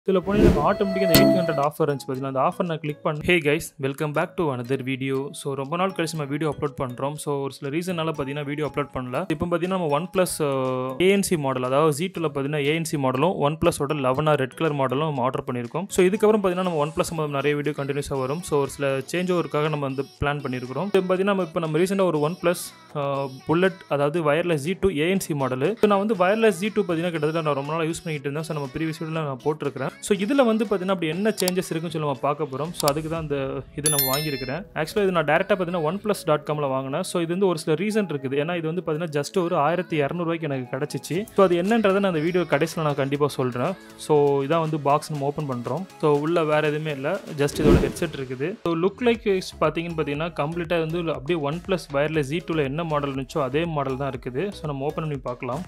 இதில் போனீங்கன்னா எனக்கு ஆட்டோமேட்டிக்காக அந்த எயிட் ஹண்ட்ரட் ஆஃபர் இருந்துச்சு பார்த்தீங்கன்னா அந்த ஆஃபர் நான் கிளிக் பண்ண hey guys welcome back to another video so ரொம்ப நாள் கழிச்சு நம்ம வீடியோ அப்லோட் பண்ணுறோம் ஸோ ஒரு சில ரீசனால பார்த்தீங்கன்னா வீடியோ அப்லோட் பண்ணல இப்போ பார்த்தீங்கன்னா நம்ம ஒன் ப்ளஸ் ஏஎன்சி மாடல் அதாவது ஜி டூவில் பார்த்தீங்கன்னா ஏஎன்சி மாடலும் ஒன் ப்ளஸோட லெவனாக ரெட் கலர் மாடலும் நம்ம ஆர்டர் பண்ணியிருக்கோம் ஸோ இதுக்கப்புறம் பார்த்தீங்கன்னா நம்ம ஒன் ப்ளஸ் நிறைய வீடியோ கண்டினியூஸாக வரும் ஸோ ஒரு சில சேஞ்ச் ஓவருக்காக நம்ம வந்து பிளான் பண்ணியிருக்கிறோம் இப்போ பார்த்தீங்கன்னா நம்ம இப்போ நம்ம ரீசெண்டாக ஒரு ஒன் ப்ளஸ் புல்லட் அதாவது wireless Z two ANC model so நான் வந்து வயர்லெஸ் ஜி டூ பார்த்தீங்கன்னா கிட்டத்தட்ட நான் ரொம்ப நாள் யூஸ் பண்ணிட்டு இருந்தேன் ஸோ நம்ம ப்ரீவியஸ் வீடியோவில் நான் போட்டிருக்கிறேன் ஸோ இதில் வந்து பார்த்தீங்கன்னா அப்படி என்ன சேஞ்சஸ் இருக்குன்னு சொல்லி நம்ம பார்க்க போகிறோம் ஸோ அதுக்கு தான் இந்த இது நம்ம வாங்கியிருக்கிறேன் ஆக்சுவலாக இது நான் டேரெக்டாக பார்த்தீங்கன்னா ஒன் ப்ளஸ் டாட் காமில் வாங்கினேன் ஸோ இது வந்து ஒரு சில ரீசன் இருக்குது ஏன்னா இது வந்து பார்த்தீங்கன்னா ஜஸ்ட் ஒரு ஆயிரத்தி இரநூறுவாய்க்கு எனக்கு கிடச்சிச்சு ஸோ அது என்னன்றதை நான் அந்த வீடியோ கடைசியில் நான் கண்டிப்பாக சொல்கிறேன் ஸோ இதான் வந்து பாக்ஸ் நம்ம ஓப்பன் பண்ணுறோம் ஸோ உள்ள வேறு எதுவுமே இல்லை ஜஸ்ட் இதோட ஹெட்செட் இருக்குது ஸோ லுக் லைக் பார்த்தீங்கன்னு பார்த்தீங்கன்னா கம்ப்ளீட்டாக வந்து அப்படியே ஒன் ப்ளஸ் வயர்லெஸ் ஜி டூவில் என்ன மாடல் இருந்துச்சோ அதே மாடல் தான் இருக்குது ஸோ நம்ம ஓப்பன் பண்ணி பார்க்கலாம்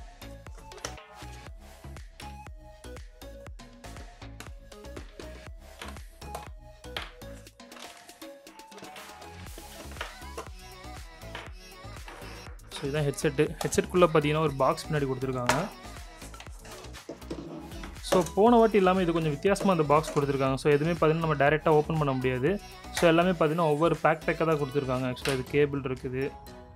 ஸோ இதுதான் ஹெட்செட்டு ஹெட்செட்குள்ளே பார்த்தீங்கன்னா ஒரு பாக்ஸ் பின்னாடி கொடுத்துருக்காங்க ஸோ போன வாட்டி இல்லாமல் இது கொஞ்சம் வித்தியாசமாக அந்த பாக்ஸ் கொடுத்துருக்காங்க ஸோ எதுவுமே பார்த்தீங்கன்னா நம்ம டேரெக்டாக ஓப்பன் பண்ண முடியாது ஸோ எல்லாமே பார்த்தீங்கன்னா ஒவ்வொரு பேக் பேக்காக தான் கொடுத்துருக்காங்க ஆக்சுவலாக இது கேபிள் இருக்குது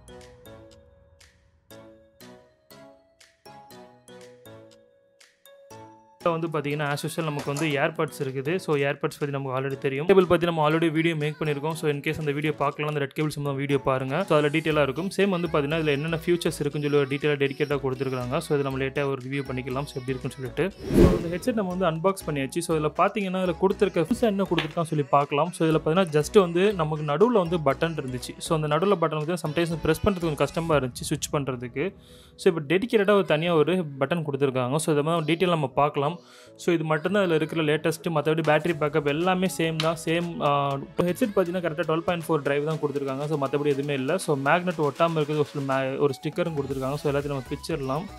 இப்போ வந்து பார்த்தீங்கன்னா ஆஸ் யூஷுவல் நமக்கு வந்து ஏர்பட்ஸ் இருக்குது ஸோ ஏர்பட்ஸ் பற்றி நமக்கு ஆல்ரெடி தெரியும் கேபிள் பற்றி நம்ம ஆல்ரெடி வீடியோ மேக் பண்ணியிருக்கோம் ஸோ இன்கேஸ் அந்த வீடியோ பார்க்கலாம் அந்த ரெட் கேபிள் சம்பந்தம் வீடியோ பாருங்கள் ஸோ அதில் டீட்டெயிலாக இருக்கும் சேம் வந்து பார்த்தீங்கன்னா இதில் என்னென்ன ஃபியூச்சர்ஸ் இருக்குன்னு சொல்லி ஒரு டீட்டெயிலாக டெடிக்கேட்டாக கொடுத்துருக்காங்க ஸோ இதை நம்ம லேட்டாக ஒரு ரிவ்யூ பண்ணிக்கலாம் ஸோ எப்படி இருக்குன்னு சொல்லிட்டு ஸோ இந்த ஹெட்செட் நம்ம வந்து அன்பாக்ஸ் பண்ணியாச்சு ஸோ இதில் பார்த்தீங்கன்னா இதில் கொடுத்துருக்க புதுசாக என்ன கொடுத்துருக்கான்னு சொல்லி பார்க்கலாம் ஸோ இதில் பார்த்தீங்கன்னா ஜஸ்ட் வந்து நமக்கு நடுவில் வந்து பட்டன் இருந்துச்சு ஸோ அந்த நடுவில் பட்டன் வந்து சம்டைம்ஸ் ப்ரெஸ் பண்ணுறதுக்கு கொஞ்சம் கஷ்டமாக இருந்துச்சு ஸ்விட்ச் பண்ணுறதுக்கு ஸோ இப்போ டெடிக்கேட்டடாக ஒரு தனியாக ஒரு பட்டன் கொடுத்துருக்காங்க ஸோ இதை மாதிரி டீட்டெயில் நம்ம பார்க்கலாம் ஸோ இது மட்டும்தான் இதில் இருக்கிற லேட்டஸ்ட்டு மற்றபடி பேட்டரி பேக்கப் எல்லாமே சேம் தான் சேம் இப்போ ஹெட்செட் பார்த்தீங்கன்னா கரெக்டாக டுவெல் பாயிண்ட் ஃபோர் டிரைவ் தான் கொடுத்துருக்காங்க ஸோ மற்றபடி எதுவுமே இல்லை ஸோ மேக்னெட் ஒட்டாமல் இருக்குது ஒரு சில மே ஒரு ஸ்டிக்கரும் கொடுத்துருக்காங்க ஸோ எல்லாத்தையும் நம்ம பிக்சர்லாம்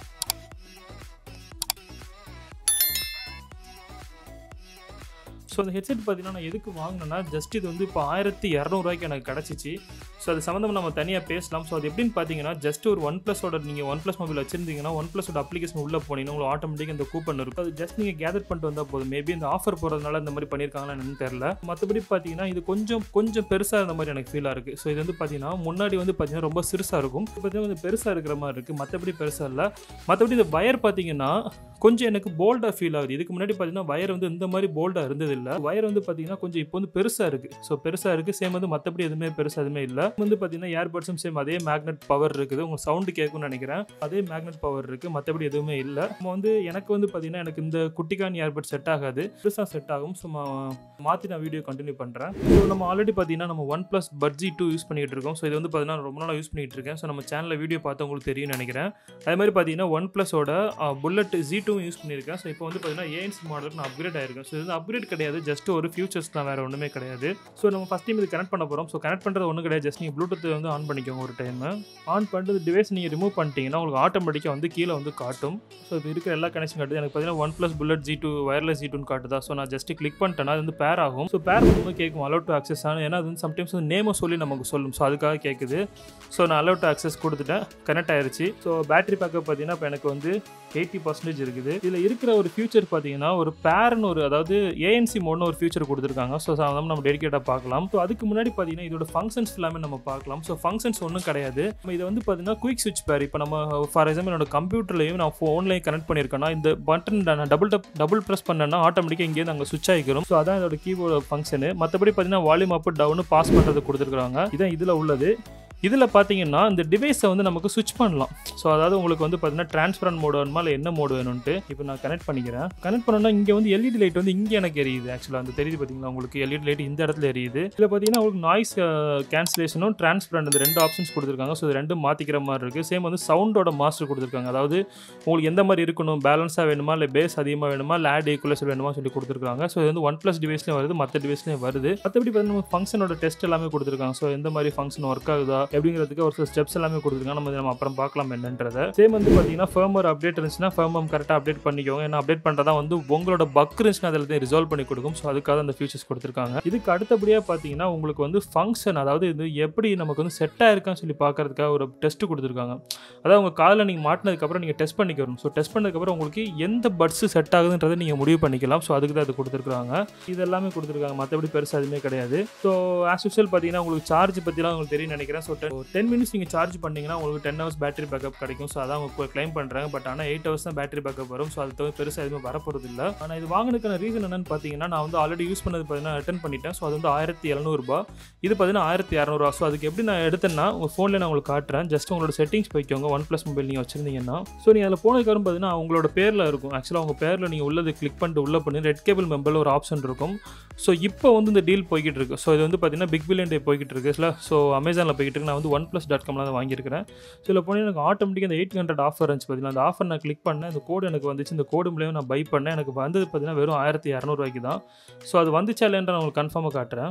ஸோ அந்த ஹெட்செட் பார்த்தீங்கன்னா நான் எதுக்கு வாங்கினேன்னா ஜஸ்ட் இது வந்து இப்போ ஆயிரத்தி இரநூறுவாய்க்கு எனக்கு கிடச்சிச்சு ஸோ அது சம்மந்தமாக நம்ம தனியாக பேசலாம் ஸோ அது எப்படின்னு பார்த்தீங்கன்னா ஜஸ்ட் ஒரு ஒன் ப்ளஸோட நீங்கள் ஒன் ப்ளஸ் மொபைல் வச்சிருந்தீங்கன்னா ஒன் ப்ளஸோட அப்ளிகேஷன் உள்ளே போனீங்கன்னா உங்களுக்கு ஆட்டோமேட்டிக் இந்த கூப்பன் இருக்கும் அது ஜஸ்ட் நீங்கள் கேதர் பண்ணிட்டு வந்தால் போதும் மேபி இந்த ஆஃபர் போகிறதுனால இந்த மாதிரி பண்ணியிருக்காங்களா என்னன்னு தெரில மற்றபடி பார்த்தீங்கன்னா இது கொஞ்சம் கொஞ்சம் பெருசாக இருந்த மாதிரி எனக்கு ஃபீலாக இருக்குது ஸோ இது வந்து பார்த்தீங்கன்னா முன்னாடி வந்து பார்த்தீங்கன்னா ரொம்ப சிறுசாக இருக்கும் இப்போ பார்த்தீங்கன்னா கொஞ்சம் பெருசாக இருக்கிற மாதிரி இருக்குது மற்றபடி பெருசாக இல்லை மற்றபடி இந்த வயர் பார்த்தீங்கன்னா கொஞ்சம் எனக்கு போல்டாக ஃபீல் ஆகுது இதுக்கு முன்னாடி பார்த்தீங்கன்னா வயர் வந்து இந்த மாதிரி போல்டாக இருந்தது இல்லை வயர் வந்து பார்த்தீங்கன்னா கொஞ்சம் இப்போ வந்து பெருசாக இருக்குது ஸோ பெருசாக இருக்குது சேம் வந்து மற்றபடி எதுவுமே பெருசாக எதுவுமே இல்லை வந்து பார்த்தீங்கன்னா ஏர்பட்ஸும் சேம் அதே மேக்னெட் பவர் இருக்குது உங்கள் சவுண்டு கேட்கும்னு நினைக்கிறேன் அதே மேக்னெட் பவர் இருக்குது மற்றபடி எதுவுமே இல்லை நம்ம வந்து எனக்கு வந்து பார்த்தீங்கன்னா எனக்கு இந்த குட்டிக்கான் ஏர்பட் செட் ஆகாது பெருசாக செட் ஆகும் ஸோ மாற்றி நான் வீடியோ கண்டினியூ பண்ணுறேன் ஸோ நம்ம ஆல்ரெடி பார்த்தீங்கன்னா நம்ம one plus buds Z two use பண்ணிகிட்டு இருக்கோம் ஸோ இது வந்து பார்த்தீங்கன்னா ரொம்ப நாளாக யூஸ் பண்ணிகிட்டு இருக்கேன் ஸோ நம்ம சேனலில் வீடியோ பார்த்து உங்களுக்கு தெரியும்னு நினைக்கிறேன் அதே மாதிரி பார்த்தீங்கன்னா ஒன் ப்ளஸோட புல்லட் ஜி டூ யூஸ் பண்ணியிருக்கேன் ஸோ இப்போ வந்து பார்த்தீங்கன்னா ஏஎன்சி மாடலுக்கு நான் அப்கிரேட் ஆயிருக்கேன் ஸோ இது அப்கிரேட் கிடையாது ஜஸ்ட் ஒரு ஃபியூச்சர்ஸ் தான் வேறு ஒன்றுமே கிடையாது ஸோ நம்ம ஃபஸ்ட் டைம் இது கனெக்ட் பண்ண போகிறோம் ஸோ கனெக்ட் பண்ணுறது ஒன்றும் கிடையாது ஜஸ்ட் நீங்கள் ப்ளூடூத் வந்து ஆன் பண்ணிக்கோங்க ஒரு டைம் ஆன் பண்ணிட்டு டிவைஸ் நீங்கள் ரிமூவ் பண்ணிட்டீங்கன்னா உங்களுக்கு ஆட்டோமேட்டிக்காக வந்து கீழே வந்து காட்டும் ஸோ இப்போ இருக்கிற எல்லா கனெக்ஷன் காட்டுது எனக்கு பார்த்தீங்கன்னா one plus bullet Z two wireless Z டூன்னு காட்டுதா ஸோ நான் ஜஸ்ட் கிளிக் பண்ணிட்டேன்னா அது வந்து பேர் ஆகும் ஸோ பேர் பண்ணும்போது கேட்கும் அலோட் டு அக்சஸ் ஆகும் ஏன்னா அது வந்து சம்டைம்ஸ் வந்து நேமை சொல்லி நமக்கு சொல்லும் ஸோ அதுக்காக கேட்குது ஸோ நான் அலோட் டு அக்சஸ் கொடுத்துட்டேன் கனெக்ட் ஆயிருச்சு ஸோ பேட்டரி பேக்கப் பார்த்தீங்கன்னா இப்போ எனக்கு வந்து எயிட்டி பர்சன்டேஜ் இருக்குது இதில் இருக்கிற ஒரு ஃபியூச்சர் பார்த்தீங்கன்னா ஒரு பேர்னு ஒரு அதாவது ஏஎன்சி மோட்னு ஒரு ஃபியூச்சர் கொடுத்துருக்காங்க ஸோ அதை நம்ம டெடிக்கேட்டாக பார்க்கலாம் ஸோ அதுக்கு முன்னாடி பார்த்தீங்கன்னா இதோட ஃபங்க்ஷன்ஸ் எல்லாமே நம்ம பார்க்கலாம் ஸோ ஃபங்க்ஷன்ஸ் ஒன்றும் கிடையாது நம்ம இதை வந்து பார்த்தீங்கன்னா குயிக் சுவிச் பேர் இப்போ நம்ம ஃபார் எக்ஸாம்பிள் என்னோட கம்ப்யூட்டர்லையும் நான் ஃபோன்லையும் கனெக்ட் பண்ணியிருக்கேன்னா இந்த பட்டன் நான் டபுள் டப் டபுள் ப்ரெஸ் பண்ணேன்னா ஆட்டோமேட்டிக்காக இங்கேருந்து அங்கே சுவிச் ஆகிக்கிறோம் ஸோ அதான் இதோட கீபோர்டு ஃபங்க்ஷனு மற்றபடி பார்த்தீங்கன்னா வால்யூம் அப் டவுன் பாஸ் பண்ணுறது கொடுத்துருக்காங்க இதான் இதில் உள்ளது இதில் பார்த்தீங்கன்னா இந்த டிவைஸை வந்து நமக்கு சுவிச் பண்ணலாம் ஸோ அதாவது உங்களுக்கு வந்து பார்த்தீங்கன்னா டிரான்ஸ்பரண்ட் மோடு வேணுமா இல்லை என்ன மோடு வேணும்ட்டு இப்போ நான் கனெக்ட் பண்ணிக்கிறேன் கனெக்ட் பண்ணோன்னா இங்கே வந்து எல்இடி லைட் வந்து இங்கே எனக்கு எரியுது ஆக்சுவலாக அந்த தெரியுது பார்த்தீங்களா உங்களுக்கு எல்இடி லைட் இந்த இடத்துல எரியுது இதில் பார்த்தீங்கன்னா உங்களுக்கு நாய்ஸ் கேன்சலேஷனும் டிரான்ஸ்பரண்ட் இந்த ரெண்டு ஆப்ஷன்ஸ் கொடுத்துருக்காங்க ஸோ இது ரெண்டும் மாற்றிக்கிற மாதிரி இருக்குது சேம் வந்து சவுண்டோட மாஸ்டர் கொடுத்துருக்காங்க அதாவது உங்களுக்கு எந்த மாதிரி இருக்கணும் பேலன்ஸாக வேணுமா இல்லை பேஸ் அதிகமாக வேணுமா இல்லை ஆட் ஈக்குவலேஷன் வேணுமா சொல்லி கொடுத்துருக்காங்க ஸோ இது வந்து ஒன் ப்ளஸ் டிவைஸ்லேயும் வருது மற்ற டிவைஸ்லேயும் வருது மற்றபடி பார்த்தீங்கன்னா ஃபங்க்ஷனோட டெஸ்ட் எல்லாமே கொடுத்துருக்காங்க ஸோ எந்த மாதிரி ஃபங்க்ஷன் ஒர்க் ஆகுதா எப்படிங்கிறதுக்கு ஒரு சில ஸ்டெப்ஸ் எல்லாமே கொடுத்துருக்காங்க நம்ம இதை நம்ம அப்புறம் பார்க்கலாம் என்னன்றதை சேம் வந்து பார்த்தீங்கன்னா ஃபர்மர் அப்டேட் இருந்துச்சுன்னா ஃபர்மம் கரெக்டாக அப்டேட் பண்ணிக்கோங்க ஏன்னா அப்டேட் பண்ணுறதா வந்து உங்களோட பக் இருந்துச்சுன்னா அதில் தான் ரிசால்வ் பண்ணி கொடுக்கும் ஸோ அதுக்காக அந்த ஃபியூச்சர்ஸ் கொடுத்துருக்காங்க இதுக்கு அடுத்தபடியாக பார்த்தீங்கன்னா உங்களுக்கு வந்து ஃபங்க்ஷன் அதாவது இது எப்படி நமக்கு வந்து செட் ஆயிருக்கான்னு சொல்லி பார்க்கறதுக்காக ஒரு டெஸ்ட் கொடுத்துருக்காங்க அதாவது உங்கள் காதில் நீங்கள் மாட்டினதுக்கப்புறம் நீங்கள் டெஸ்ட் பண்ணிக்கணும் ஸோ டெஸ்ட் பண்ணதுக்கப்புறம் உங்களுக்கு எந்த பட்ஸு செட் ஆகுதுன்றதை நீங்கள் முடிவு பண்ணிக்கலாம் ஸோ அதுக்கு தான் அது கொடுத்துருக்காங்க இது எல்லாமே கொடுத்துருக்காங்க மற்றபடி பெருசாக எதுவுமே கிடையாது ஸோ ஆஸ் யூஸ்வல் பார்த்தீங்கன்னா உங்களுக்கு சார்ஜ் பற்றிலாம் உங்களுக்கு தெரியும் நினைக்கிறேன் ஸோ டென் மினிட்ஸ் நீங்கள் சார்ஜ் பண்ணிங்கன்னா உங்களுக்கு டென் ஹவர்ஸ் பேட்டரி பேக்கப் கிடைக்கும் ஸோ அதான் அவங்க க்ளைம் பண்ணுறாங்க பட் ஆனால் எயிட் ஹவர்ஸ் தான் பேட்டரி பேக்கப் வரும் ஸோ அது தவிர பெருசாக எதுவுமே வரப்போகிறது இல்லை ஆனால் இது வாங்கினதுக்கான ரீசன் என்னன்னு பார்த்தீங்கன்னா நான் வந்து ஆல்ரெடி யூஸ் பண்ணது பார்த்தீங்கன்னா ரிட்டர்ன் பண்ணிட்டேன் ஸோ அது வந்து ஆயிரத்தி எழுநூறுபா இது பார்த்தீங்கன்னா ஆயிரத்தி இரநூறுவா ஸோ அதுக்கு எப்படி நான் எடுத்தேன்னா உங்கள் ஃபோனில் நான் உங்களுக்கு காட்டுறேன் ஜஸ்ட் உங்களோட செட்டிங்ஸ் போய்க்கோங்க ஒன் ப்ளஸ் மொபைல் நீங்கள் வச்சிருந்தீங்கன்னா ஸோ நீங்கள் அதில் போனதுக்கப்புறம் பார்த்தீங்கன்னா உங்களோட பேரில் இருக்கும் ஆக்சுவலாக உங்கள் பேரில் நீங்கள் உள்ளது கிளிக் பண்ணிட்டு உள்ள பண்ணி ரெட் கேபிள் மெம்பரில் ஒரு ஆப்ஷன் இருக்கும் ஸோ இப்போ வந்து இந்த டீல் போய்கிட்டு இருக்கு ஸோ இது வந்து பார்த்தீங்கன்னா பிக் பில்லியன் டே போய்கிட்டு இருக்கு இல்லை ஸோ அமேசானில் போய்கிட்டு இருக்கு நான் வந்து ஒன் ப்ளஸ் டாட் காமில் தான் வாங்கியிருக்கிறேன் ஸோ இதில் போனால் எனக்கு ஆட்டோமேட்டிக்காக இந்த எயிட் ஹண்ட்ரட் ஆஃபர் இருந்துச்சு பார்த்தீங்கன்னா அந்த ஆஃபர் நான் கிளிக் பண்ணேன் இந்த கோடு எனக்கு வந்துச்சு இந்த கோடு மூலியம் நான் பை பண்ணேன் எனக்கு வந்தது பார்த்தீங்கன்னா வெறும் ஆயிரத்தி இரநூறுவாய்க்கு தான் ஸோ அது வந்துச்சா இல்லைன்ற நான் உங்களுக்கு கன்ஃபார்மாக காட்டுறேன்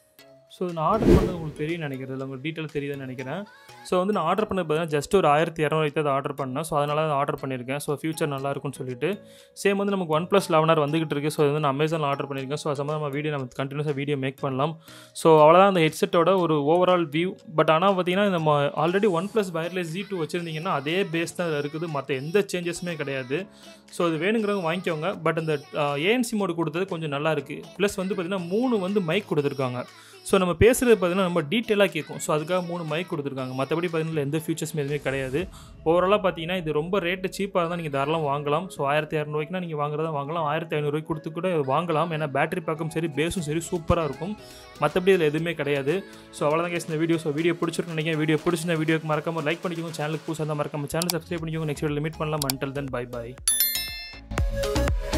ஸோ நான் ஆர்டர் பண்ணது உங்களுக்கு தெரியும் நினைக்கிறேன் இல்லை உங்களுக்கு டீட்டெயில் தெரியுதுன்னு நினைக்கிறேன் ஸோ வந்து நான் ஆர்டர் பண்ணது பார்த்தீங்கன்னா ஜஸ்ட் ஒரு ஆயிரத்தி இரநூறுக்கு அதை ஆர்டர் பண்ணேன் ஸோ அதனால அதை ஆர்டர் பண்ணியிருக்கேன் ஸோ ஃபியூச்சர் நல்லா இருக்கும்னு சொல்லிட்டு சேம் வந்து நமக்கு ஒன் ப்ளஸ் லெவனர் வந்துகிட்டு இருக்கு ஸோ இது வந்து நான் அமேசானில் ஆர்டர் பண்ணியிருக்கேன் ஸோ அது சம்மந்தமாக நம்ம வீடியோ நம்ம கண்டினியூஸாக வீடியோ மேக் பண்ணலாம் ஸோ அவ்வளோதான் அந்த ஹெட்செட்டோட ஒரு ஓவரால் வியூ பட் ஆனால் பார்த்தீங்கன்னா நம்ம already one plus wireless Z two வச்சுருந்தீங்கன்னா அதே பேஸ் தான் இருக்குது மற்ற எந்த சேஞ்சஸுமே கிடையாது ஸோ அது வேணுங்கிறவங்க வாங்கிக்கோங்க பட் அந்த ஏஎன்சி மோடு கொடுத்தது கொஞ்சம் நல்லா இருக்குது ப்ளஸ் வந்து பார்த்திங்கன்னா மூணு வந்து மைக் கொடுத்துருக்காங்க ஸோ நம்ம பேசுகிறது பார்த்தீங்கன்னா நம்ம டீட்டெயிலாக கேட்கும் ஸோ அதுக்காக மூணு மைக் கொடுத்துருக்காங்க மற்றபடி பார்த்தீங்கன்னா எந்த ஃபீச்சர்ஸுமே எதுவுமே கிடையாது ஓவராலாக பார்த்தீங்கன்னா இது ரொம்ப ரேட்டு சீப்பாக இருந்தால் நீங்கள் தாராளம் வாங்கலாம் ஸோ ஆயிரத்தி இரநூறுவாய்க்குனா நீங்கள் வாங்குறதா வாங்கலாம் ஆயிரத்தி ஐநூறுரூவாய்க்கு கொடுத்து கூட வாங்கலாம் ஏன்னா பேட்டரி பேக்கும் சரி பேஸும் சரி சூப்பராக இருக்கும் மற்றபடி இதில் எதுவுமே கிடையாது ஸோ அவ்வளோதான் கேஸ் இந்த வீடியோ ஸோ வீடியோ பிடிச்சிருக்கு நினைக்கிறேன் வீடியோ பிடிச்சிருந்த வீடியோக்கு மறக்காம லைக் பண்ணிக்கோங்க சேனலுக்கு புதுசாக இருந்தால் மறக்காம சேனல் சப்ஸ்கிரைப் பண்ணிக்கோங்க நெக்ஸ்ட் வீடியோ லிமிட் பண்ணலாம் அண்டல் தென் பை பை